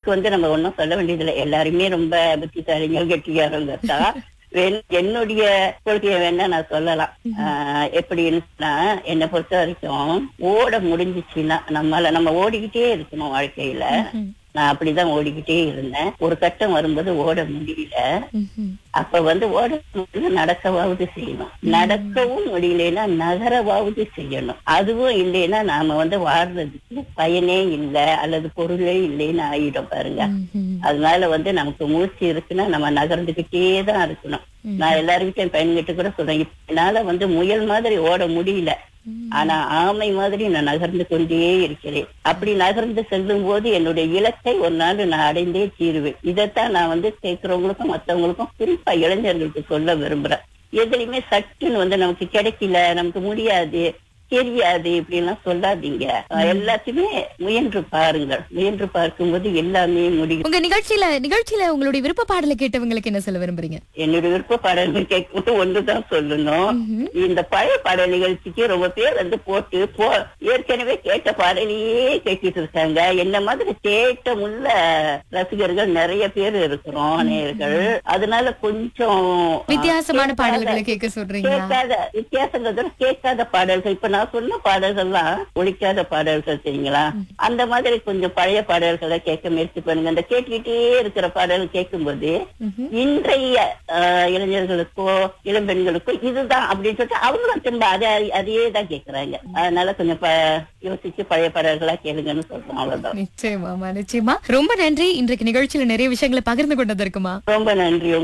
வந்து நம்ம ஒண்ணும் சொல்ல வேண்டியதில்லை எல்லாருமே ரொம்ப புத்திசாலிங்க கெட்டிக்காரங்க தான் வேண்- என்னுடைய கொள்கையை வேணா நான் சொல்லலாம் ஆஹ் எப்படின்னா என்னை பொறுத்த வரைக்கும் ஓட முடிஞ்சிச்சுன்னா நம்மளால நம்ம ஓடிக்கிட்டே இருக்கணும் வாழ்க்கையில நான் அப்படிதான் ஓடிக்கிட்டே இருந்தேன் ஒரு கட்டம் வரும்போது ஓட முடியல ம்ஹும். அப்ப வந்து ஓட முடியல நடக்கவாவது செய்யணும் நடக்கவும் முடியலன்னா நகரவாவது செய்யணும் அதுவும் இல்லைன்னா நாம வந்து வாழ்றதுக்கு பயனே இல்லை அல்லது பொருளே இல்லைன்னு ஆயிடும் பாருங்க ம்ஹும். அதனால வந்து நமக்கு மூச்சு இருக்குன்னா நம்ம நகர்ந்துகிட்டே தான் இருக்கணும் நான் எல்லாருக்கிட்டையும் என் பையன்கிட்ட கூட சொல்றேன் இப்ப என்னால வந்து முயல் மாதிரி ஓட முடியல ஆனா ஆமை மாதிரி நான் நகர்ந்து கொண்டே இருக்கிறேன் அப்படி நகர்ந்து செல்லும் போது என்னுடைய இலக்கை ஒரு நாள் நான் அடைந்தே தீருவேன் இதைத்தான் நான் வந்து கேட்கிறவங்களுக்கும் மத்தவங்களுக்கும் குறிப்பா இளைஞர்களுக்கு சொல்ல விரும்புறேன் எதுலையுமே சட்டுன்னு வந்து நமக்கு கிடைக்கல நமக்கு முடியாது தெரியாது இப்படி எல்லாம் சொல்லாதீங்க எல்லாத்தையுமே முயன்று பாருங்கள் முயன்று பார்க்கும்போது எல்லாமே முடியும் உங்க நிகழ்ச்சியில நிகழ்ச்சியில உங்களுடைய விருப்ப பாடலை கேட்டவங்களுக்கு என்ன சொல்ல விரும்புறீங்க என்னுடைய விருப்ப பாடல்கள் கேட்கும்போது ஒன்றுதான் சொல்லணும் இந்த பழைய பாடல் நிகழ்ச்சிக்கு ரொம்ப பேர் வந்து போட்டு போ ஏற்கனவே கேட்ட பாடலையே கேட்டுட்டு இருக்காங்க என்ன மாதிரி தேட்டமுள்ள ரசிகர்கள் நிறைய பேர் இருக்கிறோம் நேயர்கள் அதனால கொஞ்சம் வித்தியாசமான பாடல்களை கேட்க சொல்றீங்களா கேட்காத வித்தியாசங்கள் கேட்காத பாடல்கள் இப்ப நான் சொன்ன பாடல்கள்லாம் ஒழிக்காத பாடல்கள் சரிங்களா அந்த மாதிரி கொஞ்சம் பழைய பாடல்களை கேட்க முயற்சி பண்ணுங்க அந்த கேட்டுக்கிட்டே இருக்கிற பாடல் கேட்கும்போது இன்றைய ஆஹ், இளைஞர்களுக்கோ இளம்பெண்களுக்கோ இதுதான் அப்படின்னு சொல்லிட்டு அவங்களும் திரும்ப அதே அதையே தான் கேக்குறாங்க அதனால கொஞ்சம் ப- யோசிச்சு பழைய பாடல்களா கேளுங்கன்னு சொல்றோம் அவ்வளவுதான் நிச்சயமாமா நிச்சயமா ரொம்ப நன்றி இன்றைக்கு நிகழ்ச்சியில நிறைய விஷயங்களை பகிர்ந்து கொண்டதற்குமா ரொம்ப நன்றி